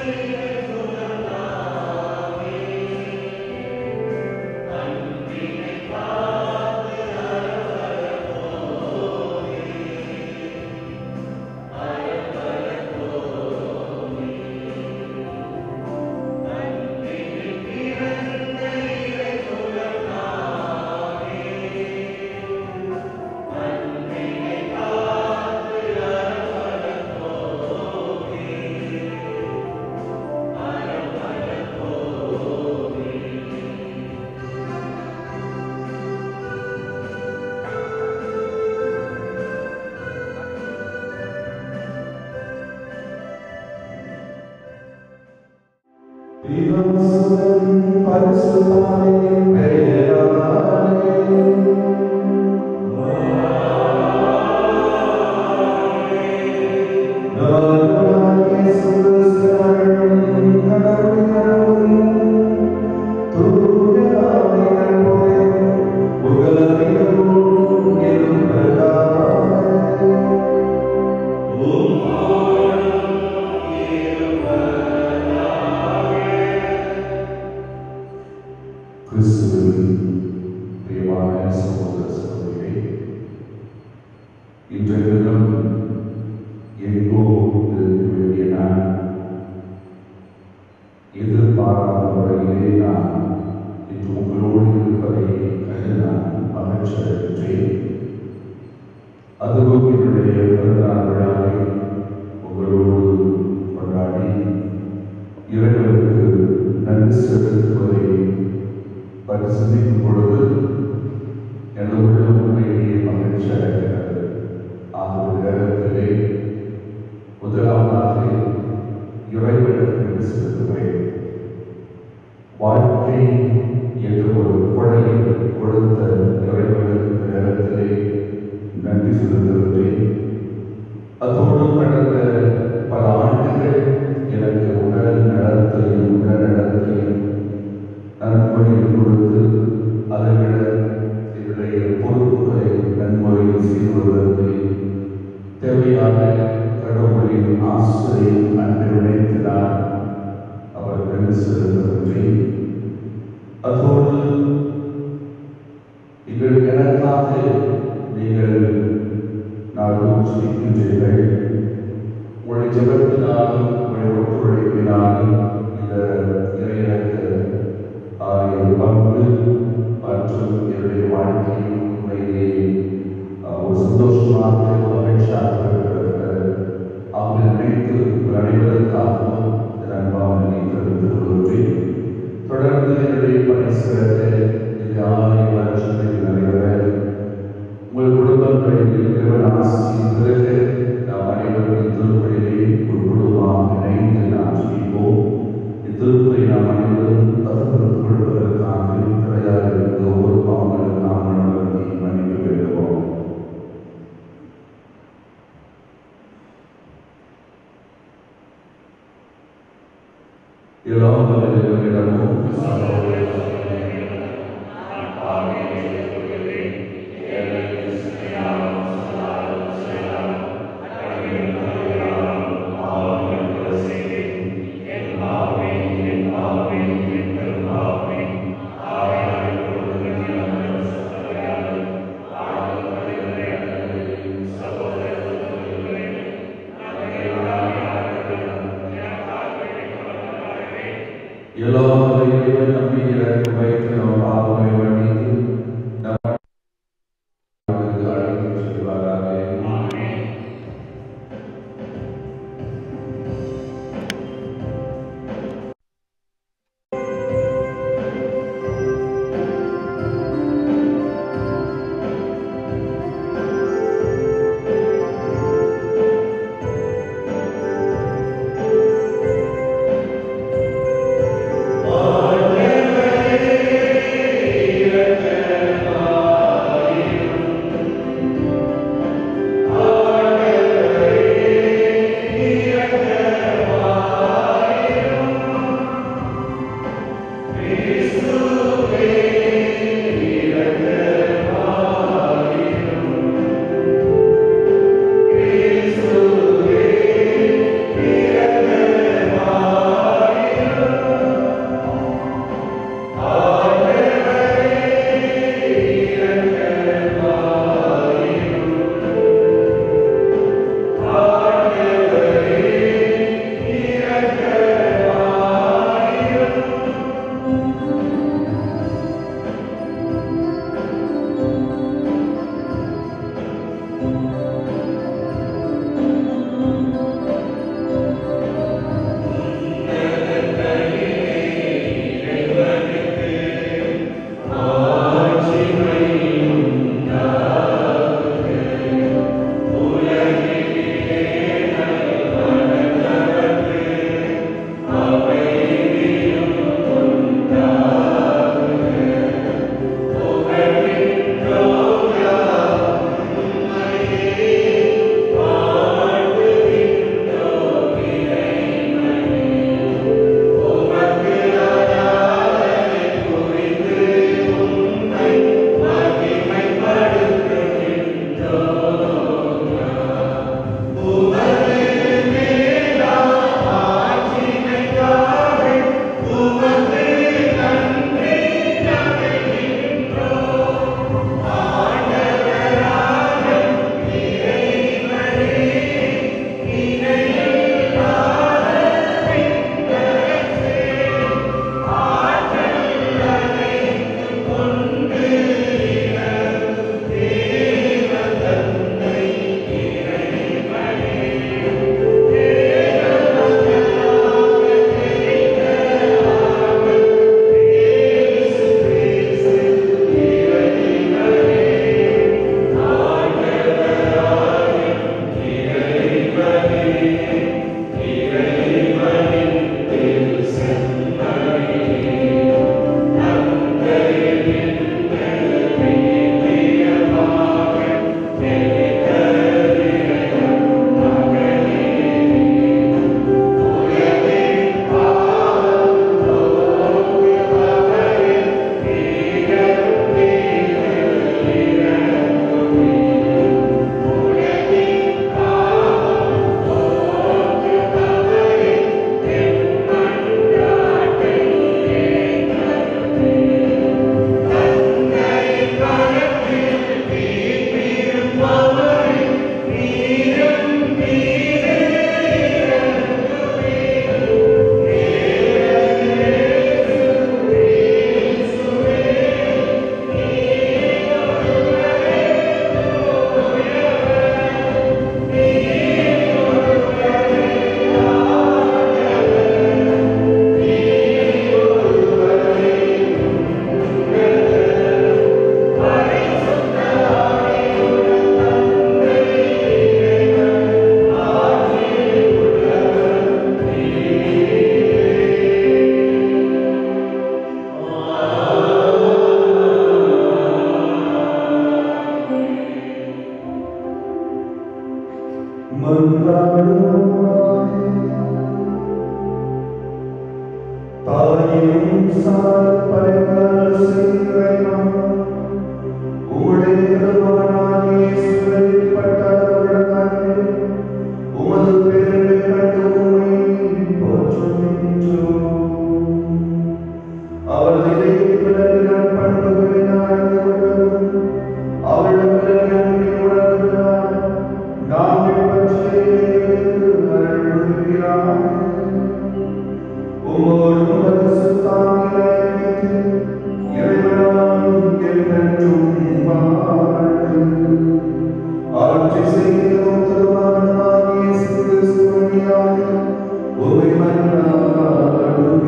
கிறிஸ்துவில் பிரியமான சகோதர சகோதரிகளே இன்றைய தினம் எங்கோ இருக்க வேண்டிய நான் எதிர்பாராத முறையிலே நான் இன்று உங்களோடு இருப்பதை கண்டு நான் மகிழ்ச்சி அடைகின்றேன் அதுவும் என்னுடைய பிறந்தநாள் விழாவை உங்களோடு கொண்டாடி இறைவனுக்கு நன்றி செலுத்துவதை பற்றி சிந்திக்கும் பொழுது எனது உள்ளம் உண்மையிலேயே மகிழ்ச்சி அடைகிறது ஆகவே நேரத்திலே முதலாவதாக இறைவனுக்கு நன்றி செலுத்துகிறேன் வாழ்க்கை என்ற ஒரு குழலை கொடுத்த இறைவனுக்கு நேரத்திலே நன்றி செலுத்துகிறேன் அதோடு கடந்த பல ஆண்டுகள் எனக்கு உடல் நலத்தையும் உடல் நலத்தையும் நன்முறையில் கொடுத்து அதைவிட என்னுடைய பொறுப்புகளை நன்முறையில் செய்வதற்கு தேவையான கடவுளின் ஆசிரியம் அன்று நினைத்தினார் அவர் நன்றி செலுத்துகின்றேன் அதோடு நீங்கள் எனக்காக நீங்கள் நாளும் ஜெபிக்கின்றீர்கள் உங்களுடைய ஜெபத்தினாலும் உங்களுடைய ஒத்துழைப்பினாலும் இந்த இறையிறக்க ஆகிய பங்கு மற்றும் என்னுடைய வாழ்க்கையில் உண்மையிலேயே அஹ், ஒரு சந்தோஷமாக மகிழ்ச்சியாக இருக்கிறது அவங்களை நினைத்து உங்கள் அனைவருக்காகவும் என் அன்பாக நினைத்து கொள்கிறேன் தொடர்ந்து என்னுடைய பரிசுகளை இந்த ஆலய வருஷத்தில் நடைபெற உங்கள் குடும்பங்களில் இருக்கிறவன் ஆசிரியர் பிறகு நாம் அனைவரும் திருப்பதிலே ஒரு குடும்பமாக இணைந்து நாம் செய்வோம் இத்திருப்பை நாம் அனைவரும் தகுப்படுத்திக் கொள்வதற்காக தடையாக இருந்த ஒவ்வொரு பாவங்களும் நாம் நடத்தி மன்னிக்க வேண்டுவோம் எல்லாம் வல்ல இறைவனிடமும் எல்லாம் வல்ல இறைவன் நம்பி இறக்க வைத்து தாயும் சார் பரிந்தால் செய்வேனா உம்முடைய திருமகனாகிய இயேசுவை பட்டவர்களுக்காக உமது பேரை கண்டு உம்மை போற்றுகின்றோம். அவரது இதயத்தின் பண்புகளின் ஆழ்ந்த உள்ளதும், அவருடைய அன்பின் உணர்வுகளால் நாங்கள் பற்றிய அருள் புரிகிறார். உம்மோடு பரிசுத்தாவிய ஐக்கியத்தில் இறைவனாய் என்றென்றும் வாழ்ந்து, ஆட்சி செய்கிறோம் திருமகனாகிய இயேசு கிறிஸ்து வழியாக உம்மை மன்றாடுகின்றோம்.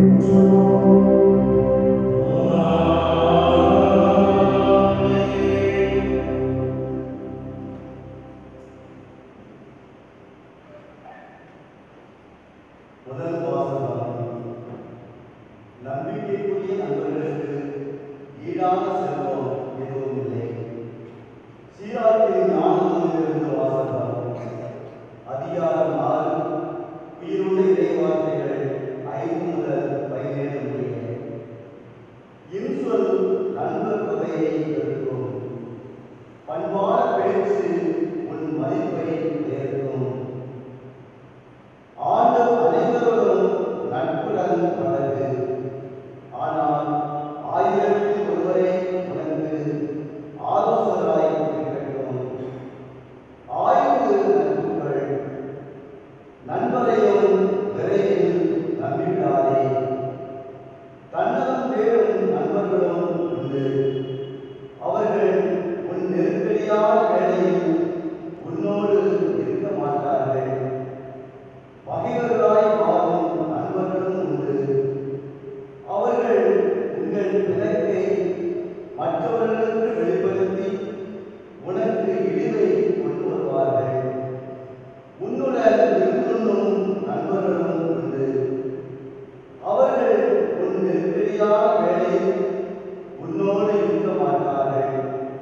முதல் வாசகம் நம்பிக்கைக்குரிய நண்பர்களுக்கு ஈடான செல்வம் எதுவும் இல்லை சீராக்கின் ஞானத்திலிருந்து வாசகம் அதிகாரம் ஆறு உயிருள்ள இறைவார்த்தைகள் ஐந்து முதல் பதினேழு முடிய இன்சொல் நண்பர் தொகையை எடுக்கும் பண்பான பேச்சு உன் மதிப்பை உயர்த்தும் ஆண்டவர் அனைவரோடும் நட்புடன் பழகு ஆனால் ஆயிரத்தில் ஒருவரை உனக்கு ஆலோசகராய் இருக்கட்டும் ஆய்வு நட்புகள் நண்பரையும் விரைவில் நம்பிவிடாதே தன்னலம் தேடும் நண்பர்களும் உண்டு அவர்கள் உன் நெருக்கடியான வேளையில் உன்னோடு இருக்க மாட்டார்கள் பகைவர்களாய் வாழும் நண்பர்களும் உண்டு அவர்கள் உங்கள் பிணக்கை மற்றவர்களுக்கு வெளிப்படுத்தி உனக்கு இழிவை கொண்டு வருவார்கள் உன்னுடன் விருந்துண்ணும் நண்பர்களும் உண்டு அவர்கள் உன் நெருக்கடியான வேளையில் உன்னோடு இருக்க மாட்டார்கள்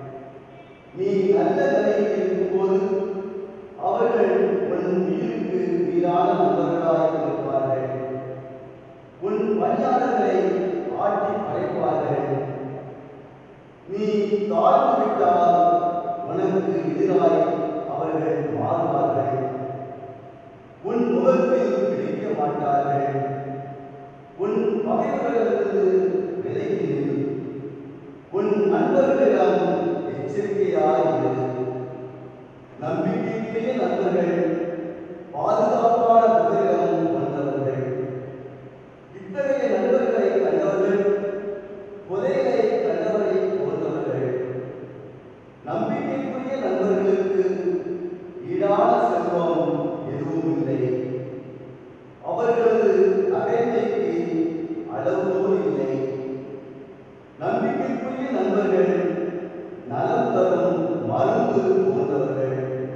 நீ நல்ல நிலையில் இருக்கும்போது அவர்கள் உன் உயிருக்கு வீரான நண்பர்களாய் இருப்பார்கள் உன் பணியாளர்களை ஆட்டி படைப்பார்கள் நீ தாழ்ந்து விட்டால் உனக்கு எதிராய் அவர்கள் மாறுவார்கள் உன் முகத்தில் பிடிக்க மாட்டார்கள் உன் பகைவர்களிலிருந்து விலகி நில். உன் நண்பர்களிடம் எச்சரிக்கையாயிரு நம்பிக்கைக்குரிய நண்பர்கள் பாதுகாப்பான புகலிடம் கொண்டவர்கள் இத்தகைய நண்பர்களை கண்டவர்கள் புதையலை கண்டவரை போன்றவர்கள் நம்பிக்கைக்குரிய நண்பர்களுக்கு ஈடான செல்வம் எதுவும் இல்லை அவர்களது அகைமைக்கு அளவுகோல் இல்லை நம்பிக்கைக்குரிய நண்பர்கள் நலம் தரும் மருந்து போன்றவர்கள்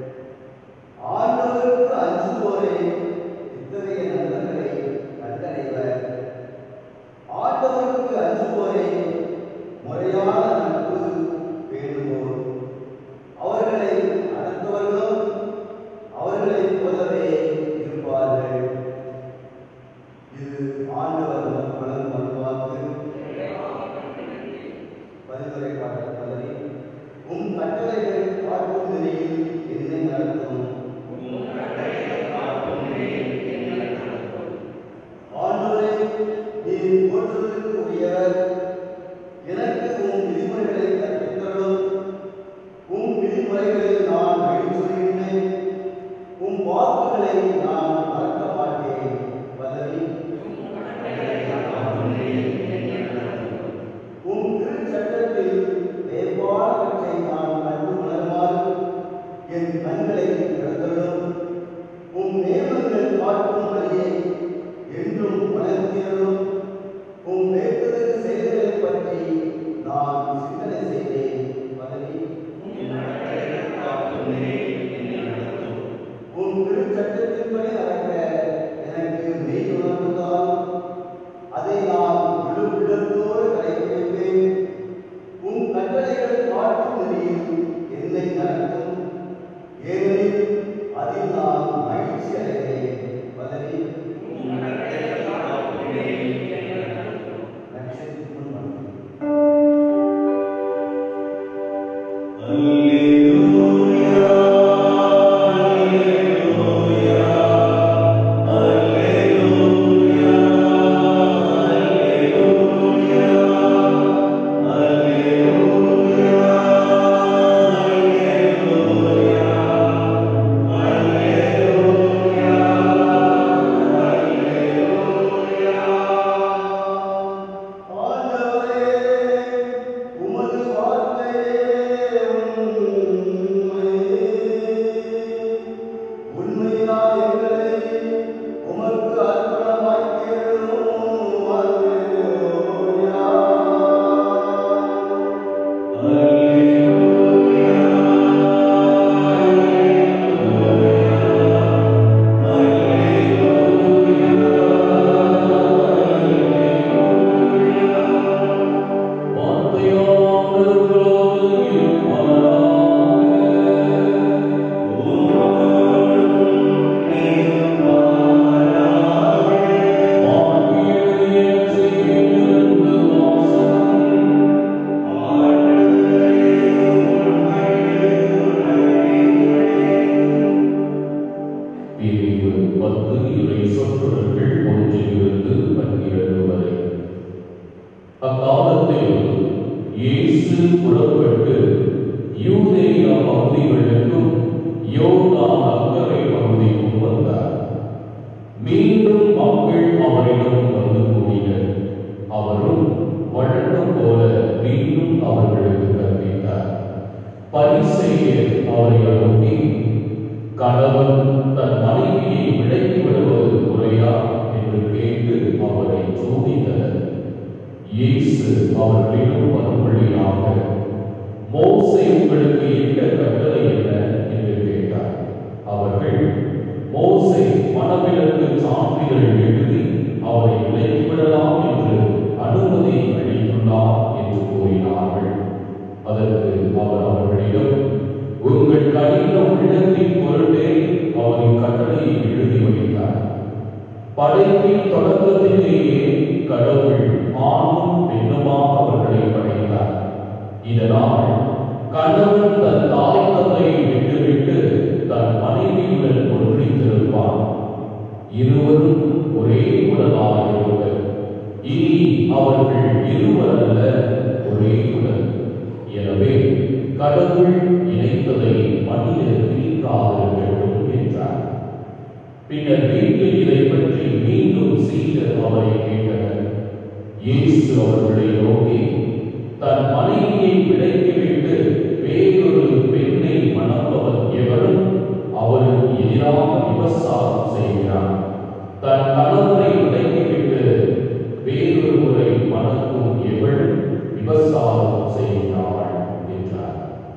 ஆண்டவருக்கு அஞ்சுவோரே இத்தகைய நண்பர்களை கண்டடைவர் ஆண்டவருக்கு அஞ்சுவோரே முறையான நட்பு பேணுவோர் அவர்களை அடுத்தவர்களும் அவர்களைப் போலவே இருப்பார்கள் இது ஆண்டவர் நமக்கு வழங்கும் அருள்வாக்கு பரிந்துரை பாடல் பல்லவி உம் கட்டளைகள் காட்டும் நெறியில் என்னை நடத்தும் ஆண்டவரே நீர் போற்றுவதற்கு உரியவர் எனக்கு உம் விதிமுறைகளை கற்பித்தருளும் உம் விதிமுறைகளில் நான் வழி சொல்கின்றேன் உம் வாக்குகளை நான் மறக்க மாட்டேன் பல்லவி உம் திருச்சட்டத்தில் வேறுபாடவற்றை நான் கண்டு உணருமாறு என் கண்களை திறந்தருளும் உம் நேமங்கள் காட்டும் வழியை என்றும் வளர்த்தியருளும் உம் வேற்றுதல் செயல்களைப் பற்றி நான் சிந்தனை செய்தேன் பதவி உம் திருச்சட்டத்தின்படி நடக்க எனக்கு மெய் உணர்வுதான் அதை நான் முழு உள்ளத்தோடு கடைபிடிப்பேன் உம் கட்டளைகள் காட்டும் நெறியில் என்னை நடத்தும் ஏனெனில் அதில் நான் மகிழ்ச்சி அடைகிறேன் வதனி லட்சத்துக்கு முன் வந்தேன். ஆண்டவரே உமது வார்த்தையே உண்மை உண்மையால் எங்களை உமக்கு அர்ப்பணமாக்கிறோம் அல்லேலூயா பிரிவு பத்து இறை சொற்றொடர்கள் ஒன்றிலிருந்து பன்னிரண்டு வரை அக்காலத்தில் இயேசு புறப்பட்டு யூதேயா பகுதிகளுக்கும் யோர்தான் அக்கறை பகுதிக்கும் வந்தார் மீண்டும் மக்கள் அவரிடம் வந்து கூடினர் அவரும் வழக்கம் போல மீண்டும் அவர்களுக்கு கற்பித்தார் பரிசெயர் அவரை அனுப்பி கணவன் தன் மனைவியை விலக்கி விடுவது முறையா என்று கேட்டு அவரை சோதித்தனர் இயேசு அவர்களிடம் மறுமொழியாக மோசே உங்களுக்கு இட்ட கட்டளை என்ன என்று கேட்டார் அவர்கள் மோசே மனவிலக்கு சான்றிதழ் எழுதி அவரை விலக்கிவிடலாம் என்று அனுமதி அளித்துள்ளார் என்று கூறினார்கள் அதற்கு அவர் அவர்களிடம் உங்கள் கடின உள்ளத்தின் பொருட்டே அவரின் கட்டளையை எழுதி வைத்தார் படைப்பின் தொடக்கத்திலேயே கடவுள் ஆணும் பெண்ணுமாக அவர்களை படைத்தார் இதனால் கணவன் தன் தாய் தந்தையை விட்டுவிட்டு தன் மனைவியுடன் ஒன்றித்திருப்பான் இருவரும் ஒரே உடலாயிருவர் இனி அவர்கள் இருவர் அல்ல ஒரே உடல் எனவே கடவுள் இணைத்ததை மனிதத்தில் காதல் வேண்டும் என்றார் பின்னர் வீட்டில் இதை பற்றி மீண்டும் சீடர் அவரை கேட்டனர் இயேசு அவர்களை நோக்கி தன் மனைவியை விலக்கிவிட்டு வேறொரு பெண்ணை மணப்பவன் எவரும் அவருக்கு எதிராக விபசாரம் செய்கிறான் தன் கணவரை விலக்கிவிட்டு வேறொருவரை மணக்கும் எவரும் விபசாரம் செய்கிறாள் என்றார்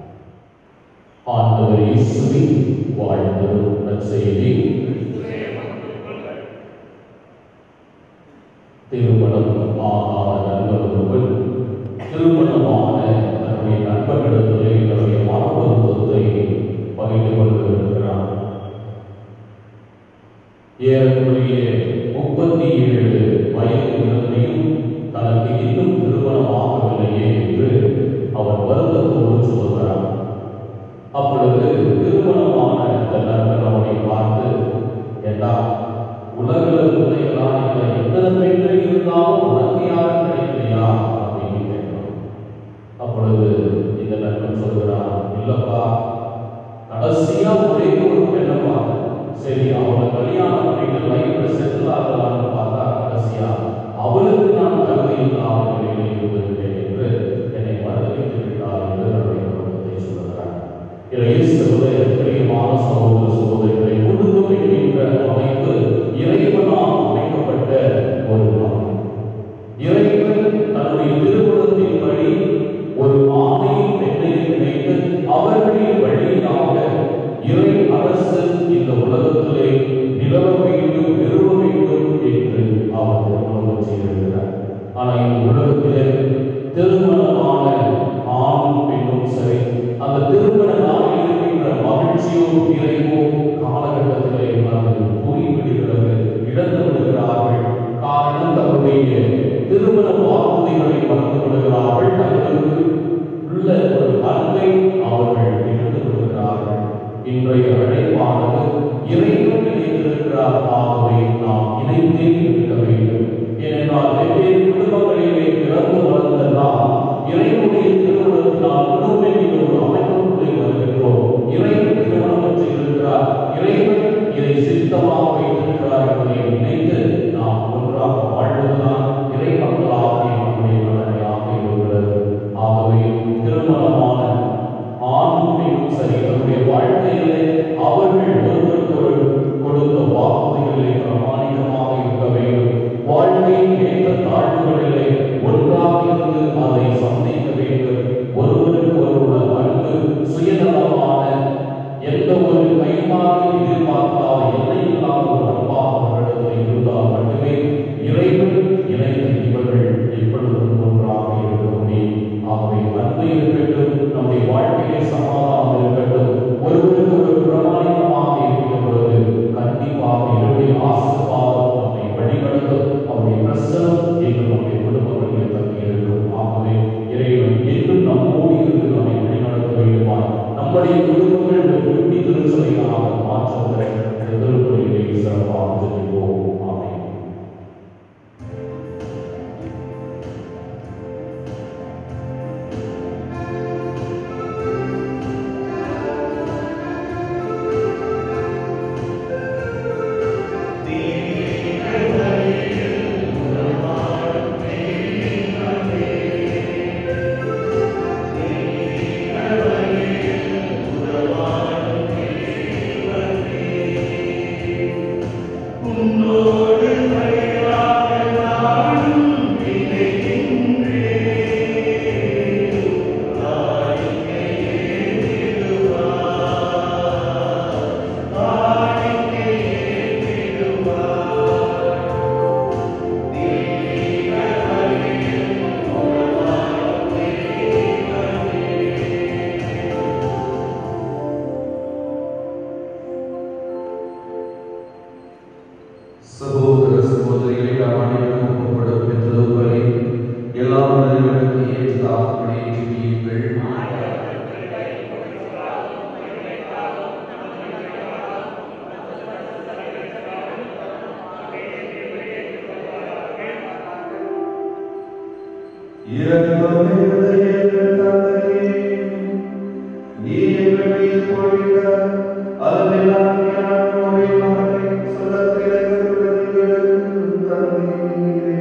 ஆண்டவர் இயேசுவின் வாழ்ந்து நற்செய்தி திருமணம் ஆகாத நண்பர் ஒருவர் திருமணமான தன்னுடைய நண்பர்களிடத்திலே தன்னுடைய மனவருத்தத்தை பகிர்ந்து கொண்டிருக்கிறார் ஏறக்குறைய முப்பத்தி ஏழு வயது நிலைமையும் தனக்கு இன்னும் திருமணம் ஆகவில்லையே என்று அவர் வருத்தத்தோடு சொல்கிறார் அப்பொழுது திருமணமான அந்த நண்பர் அவனை பார்த்து ஏண்டா உலகில பிள்ளைகளா இல்லை எத்தனை பெண்கள் இருந்தாலும் உனக்கு யாரும் கிடைக்கலையா அப்படின்னு கேட்கிறோம் அப்பொழுது இந்த நண்பன் சொல்கிறான் இல்லப்பா கடைசியா ஒரே ஒரு பெண்ணை பார்த்தேன் சரி அவளை கல்யாணம் பண்ணிட்டு லைஃப்ல செட்டில் ஆகலாம்னு பார்த்தா கடைசியா அவளுக்கு நான் தகுதி இல்லாத நிலையில் இருந்திருக்கேன் என்று என்னை மறுதளித்து விட்டார் என்று தன்னுடைய குடும்பத்தை சொல்லுகிறார் இயேசுவதை பிரியமான சகோதர சகோதரிகளை குடும்பம் என்கின்ற அமைப்பு இறைவனால் அமைக்கப்பட்ட ஒரு அமைப்பு இறைவன் தன்னுடைய திருமணத்தின்படி ஒரு ஆணையும் பெண்ணையும் இணைத்து அவர்களின் வழியாக இறை அரசு இந்த உலகத்திலே நிலவ வேண்டும் நிறுவ வேண்டும் என்று அவர் திருமணம் செய்திருக்கிறார் ஆனால் இந்த உலகத்திலே திருமணமான ஆணும் பெண்ணும் சரி அந்த திருமண நாளில் இருக்கின்ற மகிழ்ச்சியோ நிறைவோ காண ஆலயமானது இறைவன் இணைந்திருக்கிறார் ஆகவே நாம் இணைந்தே இருக்க வேண்டும் ஏனென்றால் வெவ்வேறு குடும்பங்களிலே பிறந்து வளர்ந்த நாம் இறைவனுடைய திருமணத்தினால் குடும்பம் என்கிற ஒரு அமைப்புக்குள்ளே வருகின்றோம் இறைவன் திருமணம் செய்திருக்கிறார் இறைவன் இதை சித்தமாக வைத்திருக்கிறார் என்பதை நினைத்து நாம் ஒன்றாக வாழ்வதுதான் இறை மக்களாகிய நம்முடைய கடமையாக இருக்கிறது ஆகவே திருமணமான ஆணும் பெண்ணும் சரி தன்னுடைய வாழ்க்கையிலே அவர்கள் ஒருவருக்கொரு கொடுத்த வாக்குறுதிகளிலே பிரமாணிக்கமாக இருக்க வேண்டும் வாழ்க்கையின் ஏற்ற தாழ்வுகளிலே ஒன்றாக இருந்து அதை சந்திக்க வேண்டும் ஒருவருக்கு ஒருவர் அன்பு சுயநலமான எந்த ஒரு கைமாறி எதிர்பார்க்காத எல்லை இல்லாத ஒரு அன்பாக அவர்களிடத்தில் இருந்தால் மட்டுமே இறைவன் இணைந்த இவர்கள் எப்பொழுதும் ஒன்றாக இருக்க முடியும் ஆகவே அன்பு இருக்கட்டும் நம்முடைய வாழ்க்கையிலே சமாதானம் இருக்கட்டும் ஒருவருக்கு ஒரு பிரமாணிக்கமாக இருக்கிற பொழுது கண்டிப்பாக இவருடைய ஆசீர்வாதம் நம்மை வழிநடத்தும் அவருடைய பிரசனம் என்று நம்முடைய குடும்பங்களில் தங்கி இருக்கும் ஆகவே இறைவன் என்றும் நம்மோடு இருந்து நம்மை வழிநடத்த வேண்டுமா நம்முடைய குடும்பங்கள் ஒரு குட்டி திருச்சபையாக மாற்றுகிற இந்த திருப்பலியை சிறப்பாக ஜெபிப்போம் ஆமென் சகோதர சகோதரிகளை அவனிடம் ஒப்புப்படும் திருப்பலி எல்லா மனிதர்களுக்கு ஏற்றதாகவே ஜெபியுங்கள் நீ எங்கள் மீது பொழிந்த அளவில்லாம் ஞானமுடைய மகனை சொல்லத்திலங்களுடன் தந்தீரே.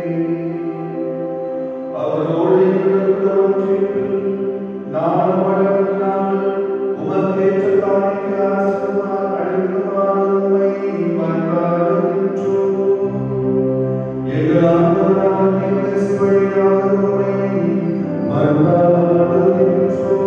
அவரோடு எங்களுக்கு ஒன்றிப்பில் நானும் வளர்ந்தால் உமக்கேற்ற காணிக்கை ஆசீர்வாதம் அளிக்குமாறு உம்மை மன்றாடுகின்றோம். எங்கள் ஆண்டவராகிய கிறிஸ்து வழியாக உம்மை மன்றாடுகின்றோம்.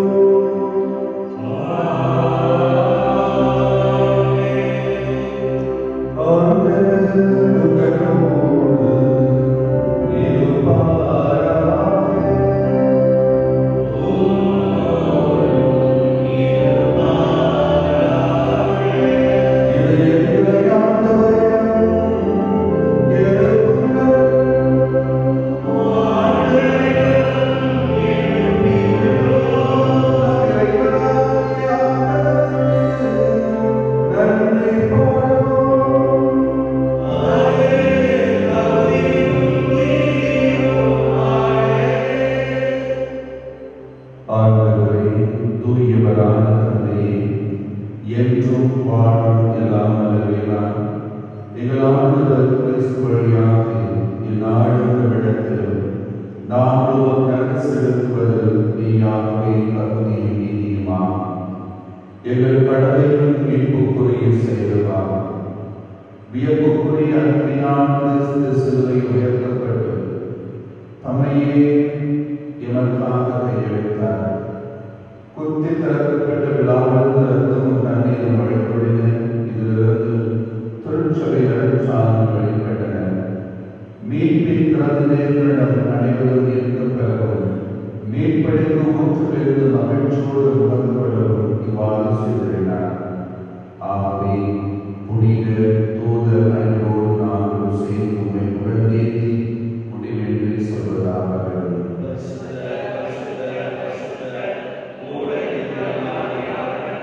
ஆண்டவரே தூயவரான தந்தையே என்றும் வாழும் எல்லாம் அல்லவேலாம் எங்கள் ஆண்டவர் கிறிஸ்து வழியாக இந்நாடுகளிடத்திலும் நாங்களும் நன்மை செலுத்துவது மெய்யாகவே தகுதியும் நீதியுமாம் எங்கள் கடமையும் மீட்புக்குரிய செயலுமாகும் வியப்புக்குரிய அன்பினால் கிறிஸ்து சிலுவை உயர்த்தப்பட்டு தம்மையே எமக்காக கையெழுத்தார் குத்தி திறக்கப்பட்ட விழாவிலிருந்து ரத்தமும் தண்ணீரும் வழிபொழின இதிலிருந்து திருச்சபைகள் சார்ந்து வெளிப்பட்டன மீட்பின் பிரதிநிதிகளிடம் அனைவரும் இருக்க பெறவும் மீட்படைக்கும் முற்றிலிருந்து மகிழ்ச்சியோடு உணர்ந்து கொள்ளவும் இவ்வாறு செய்திருந்தார் ஆகவே புனித தூத அன்போடு நாங்கள் சேர்ந்து உண்மை புகழ்ந்தேத்தி முடிவின்றி சொல்வதாக வேண்டும்.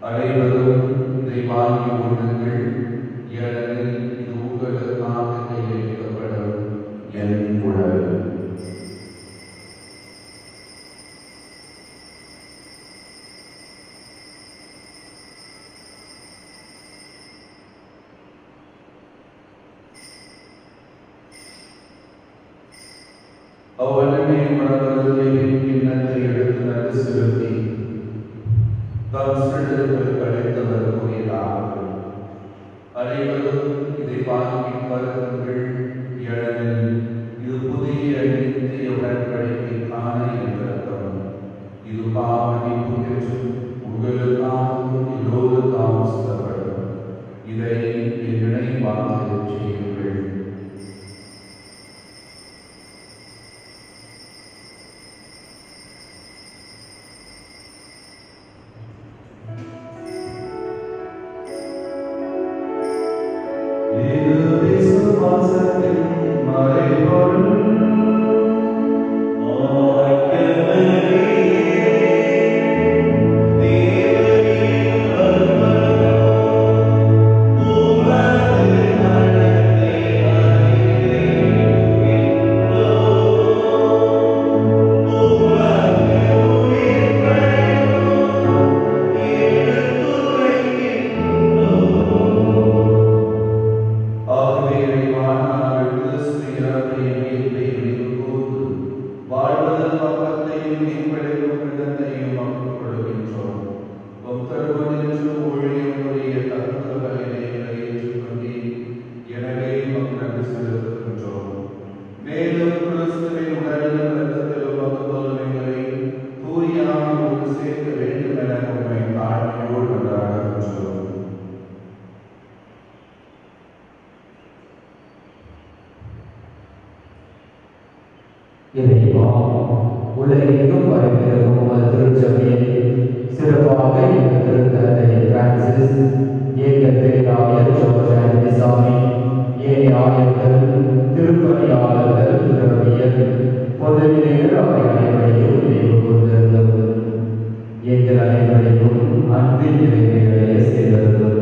அனைவரும் இதை வாங்கி கொள்ளுங்கள் ஏனெனில் இது உங்களுக்காக கையளிக்கப்படும் என் உடல் அவ்வளமே உணவருந்தின் பின்னத்தை எடுத்து நடு செலுத்தி தம் சிறுகளுக்கு அழைத்தவர் கூறியதாவது அனைவரும் இதை வாங்கி பருகுங்கள் ஏனெனில் இது புதிய நித்திய உடன்படிக்கைக்கான என் ரத்தம் இது பாவமன்னிப்பு பெற்று உங்களுக்காகவும் எல்லோருக்காகவும் சித்தப்படும் இதை என் நினைவாக செய்யுங்கள் இது விசுவாசத்தின் மறைபொருள் ஆகவே இறைவான் நாங்கள் கிறிஸ்து இறப்பை மீட்பை நினைவுகூர்ந்து வாழ்வதன் பக்கத்தையும் மீன்படைக்கும் இடத்தையும் நமக்கு கொடுக்கின்றோம் உம் திருமணின்று ஊழியம் புரிய தகுந்தவர்களை ஏற்றுக்கொண்டீர் எனவே உமக்கு நன்றி செலுத்துகின்றோம் மேலும் கிறிஸ்துவின் உடலிலும் இரத்தத்திலும் பகுத்தோல்மைகளை தூயாமல் ஒன்று சேர்க்க வேண்டும் என உண்மை தாழ்மையோடு கொண்டாடுகின்றோம் இறைவா உலகெங்கும் பரவியிருக்கும் உமது திருச்சபையை சிறப்பாக எங்கள் திருத்தந்தை பிரான்சிஸ் எங்கள் பேராயர் ஜோர்ஜ் ஆண்டனிசாமி ஏனைய ஆயர்கள் திருப்பணியாளர்கள் துறவியர் பொதுநிலையர் ஆகிய அனைவரையும் நினைவு கூர்ந்திருந்தோம் எங்கள் அனைவரையும் அன்பின் நிறைவேறைய செய்திருந்தோம்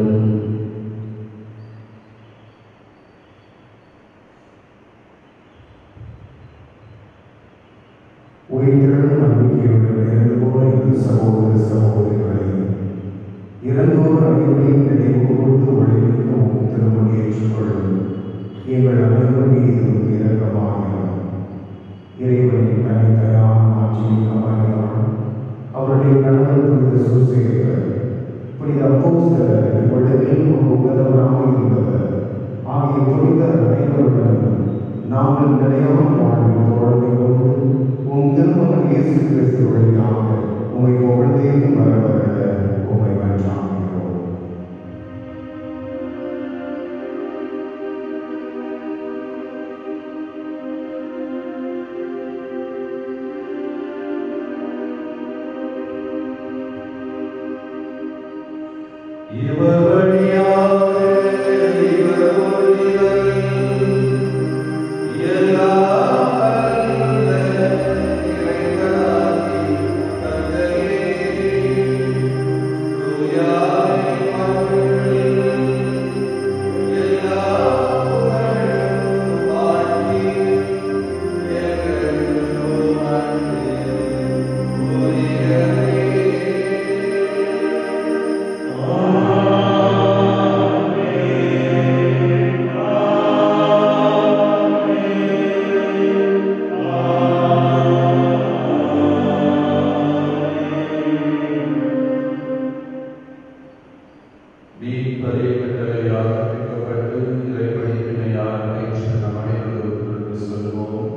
உயிர்த்தெழும் நம்பிக்கையுடன் இறந்து போன எங்கள் சகோதர சகோதரிகளை இறந்தோர் அனைவரையும் நினைவு கூர்ந்து ஒளிமிக்க உம் திருமணி ஏற்றுக்கொள்ளும் எங்கள் அனைவர் மீதும் இரக்கமாகிறோம் இறைவனின் தனித்தயான ஆட்சியின் அமர்கிறான் அவருடைய கணவர் புனித சூசேகர் புனித அப்போஸ்தலர் இவ்வுலகில் ஒரு உன்னதவராக இருந்தவர் ஆகிய புனிதர் அனைவருடனும் நாங்கள் நிலையான வாழ்வில் தோழமை கொண்டு உம் திருமகன் இயேசு கிறிஸ்து வழியாக உம்மை புகழ்ந்தேயும் வர வருட உம்மை மன்றாடுகிறோம் இவர் வழியாக இவர் ஒருவர் எல்லாம் வல்ல இறைவனாகிய தந்தையே, தூயாய் மகிழ்வில் எல்லா புகழும் வாழ்க்கையும் எங்களுக்கும் அன்றி உரியதே. மீட்பரே கட்டளையாக அமைக்கப்பட்டு இறைப்பணிப்பினையார் பயிற்சி நம் அனைவருக்கும் சொல்வோம்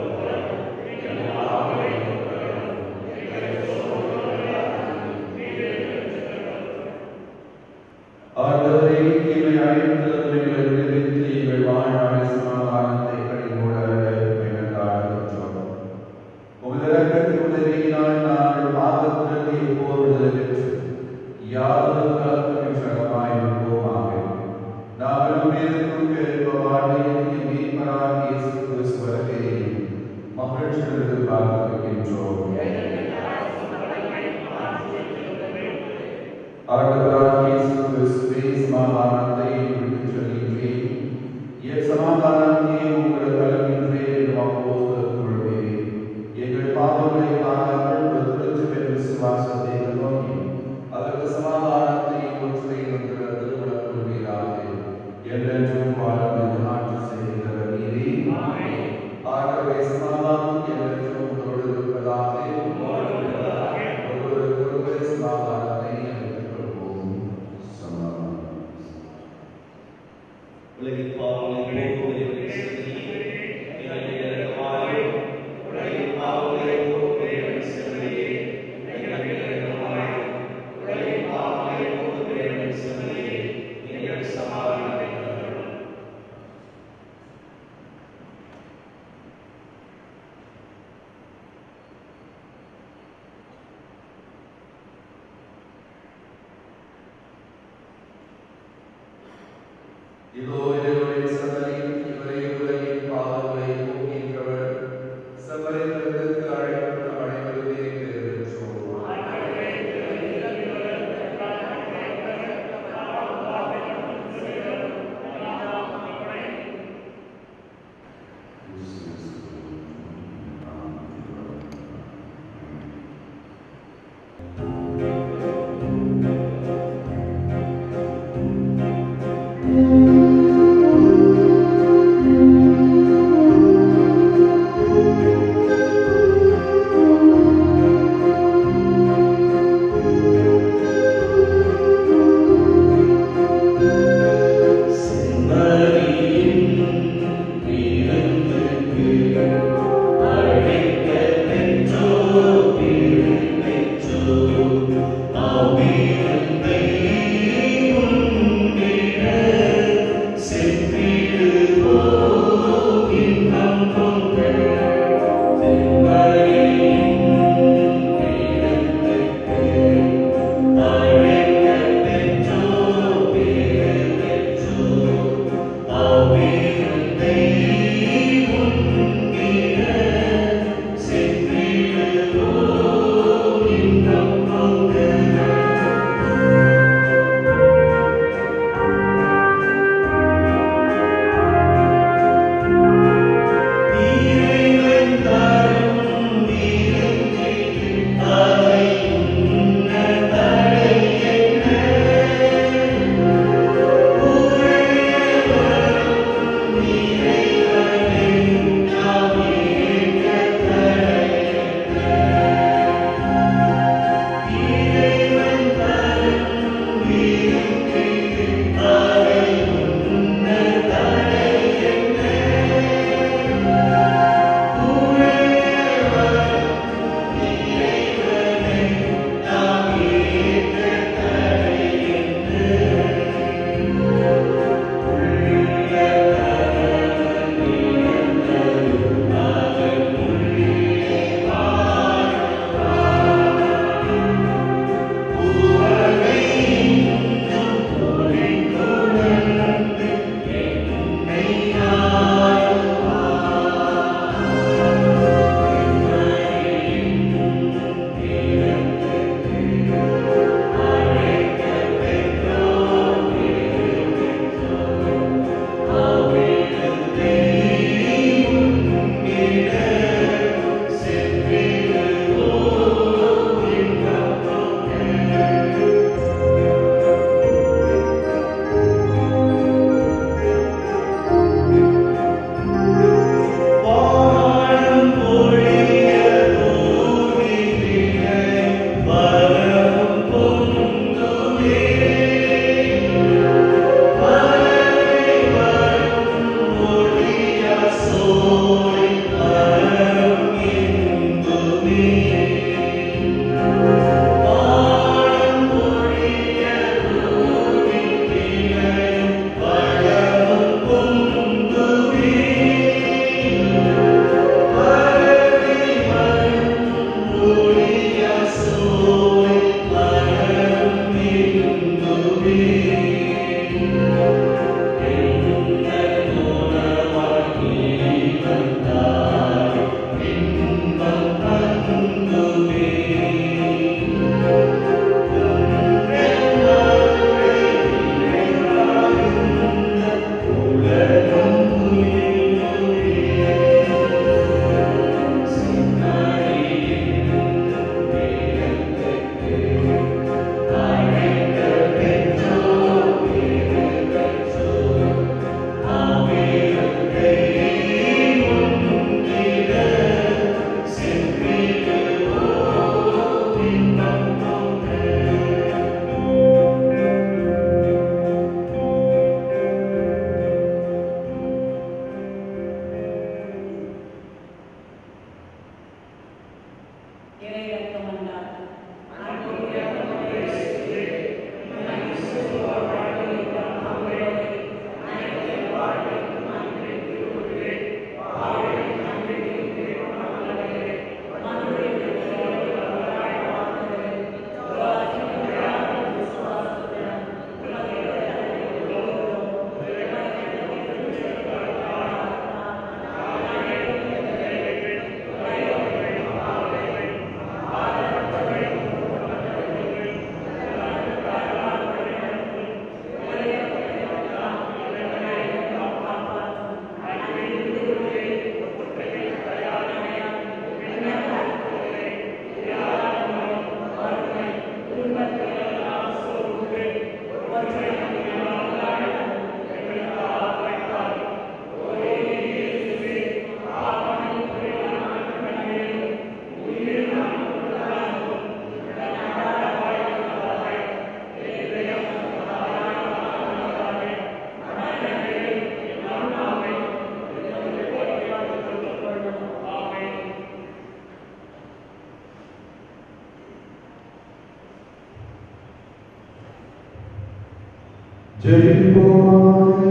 Amen. இதோ இறைவனின் சந்ததி இவரை உலகின் பாவங்களை போக்கின்றவர் சமரித்திற்கு அழைக்கப்பட்ட அனைவருமே பெருச்சோம் Thank ஜெயிப்போமாக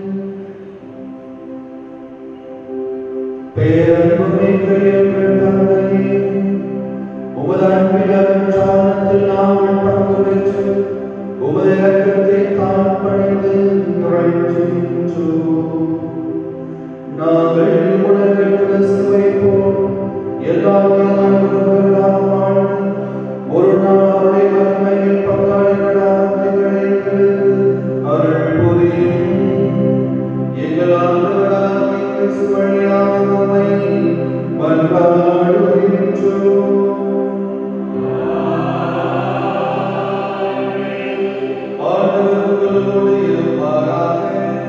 பேரன்புமிக்க எங்கள் தந்தையே, உமது அன்பின் அருட்சாதனத்தில் நாங்கள் பங்கு பெற்று, உமது இரக்கத்தை தாழ்பணிந்து இறைஞ்சுகின்றோம். நாங்கள் உலகில் கிறிஸ்துவை போல் எல்லா விதமான உறவுகளால் வாழ்ந்து, ஒரு நாள் அவருடைய மகிமையில் பங்காளிகளாக திகழ எங்களுக்கு அருள் புரியும் எங்கள் ஆண்டவராகிய கிறிஸ்து வழியாக உம்மை மன்றாடுகின்றோம். ஆண்டவர் உங்களோடு இருப்பாராக.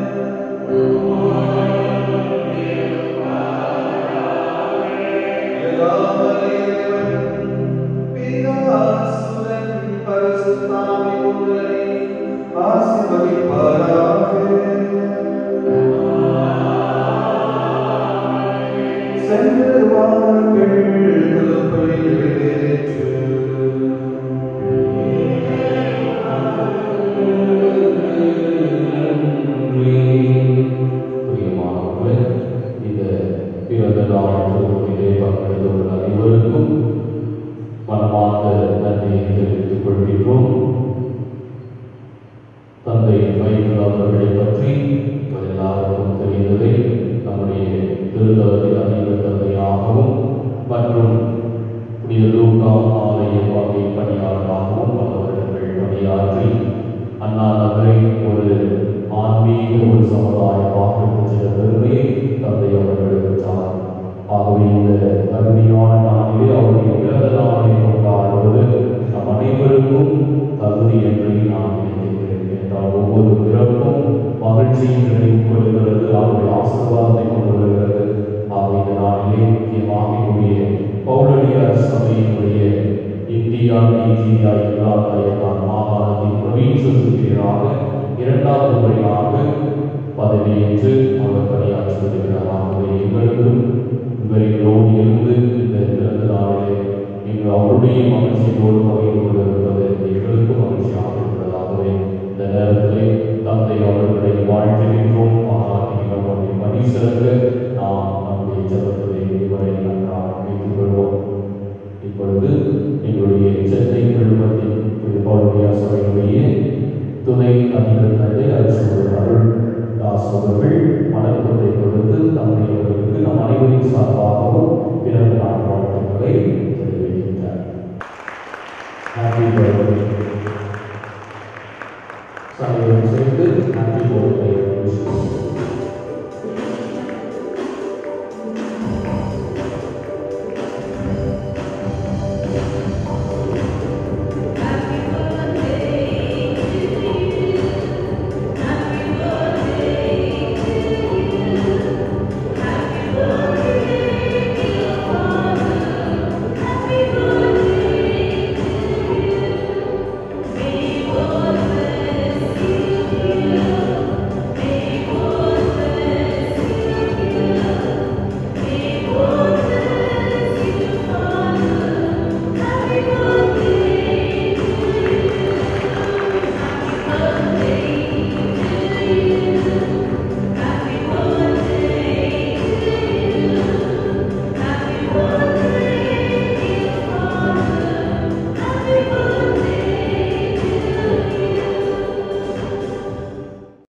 எல்லாம் வல்ல இறைவன், பிதா, சுதன், பரிசுத்த ஆவி உங்களை ஆசீர்வதிப்பாராக. சென்று வாருங்கள் திருப்பலி நிறைவேற்று பிரியமானவர்களே, இந்த பிறந்த நாள் திருப்பலியிலே பங்கெடுத்துள்ள அனைவருக்கும் மனமார்ந்த நன்றியை தெரிவித்துக் கொள்கின்றோம் தந்தை மைக்கேல் அவர்களை பற்றி உங்கள் எல்லாருக்கும் தெரிந்ததை நம்முடைய திருத்தலத்தில் அதிக தந்தையாகவும் மற்றும் புனித லூகா ஆலய வகை பணியாளராகவும் பல வருடங்கள் பணியாற்றி அண்ணா நகரை ஒரு ஆன்மீக ஒரு சமுதாயமாக பெற்ற பெருமையை தந்தை அவர்கள் பெற்றார் ஆகவே இந்த அருமையான நாளிலே அவருடைய பிறந்த நாளை கொண்டாடுவது நம் அனைவருக்கும் தகுதி என்று நான் நினைக்கிறேன் என்றால் ஒவ்வொரு பிறப்பும் மகிழ்ச்சியும் நினைவு கொள்கிறது அவருடைய ஆசீர்வாதத்தை கொண்டு வருகிறது ஆக இந்த நாளிலே முக்கியமாக என்னுடைய பௌரணியார் சபையினுடைய இந்தியா இந்தியா இல்லாத மாகாணத்தின் பிரவீன் சுத்திராக இரண்டாவது முறையாக பதவியேற்று அவர் பணியாற்றி வருகிறார் ஆகவே எங்களுக்கும் உங்களோடு இருந்து இந்த பிறந்த நாளிலே நீங்கள் அவருடைய மகிழ்ச்சியோடு பகிர்ந்து கொண்டிருப்பது எங்களுக்கும் மகிழ்ச்சியாக இருக்கிறதாகவே இந்த நேரத்திலே தந்தை அவர்களை வாழ்த்துகின்றோம் பாராட்டுகின்றோம் அவருடைய பணி சிறக்க நாம் நம்முடைய ஜபத்திலே இதுவரை நன்றாக வைத்துக் கொள்வோம் இப்பொழுது எங்களுடைய சென்னை குழுமத்தின் திருப்பாவுடைய சபையினுடைய துணை அதிபர் தந்தை அரசு அருள் தாஸ் அவர்கள் மனக்குறை கொடுத்து தந்தை அவர்களுக்கு நம் அனைவரின் சார்பாகவும் பிறந்த நாள் வாழ்த்துக்களை தெரிவிக்கின்றார் Happy birthday. அனைவரும் சேர்ந்து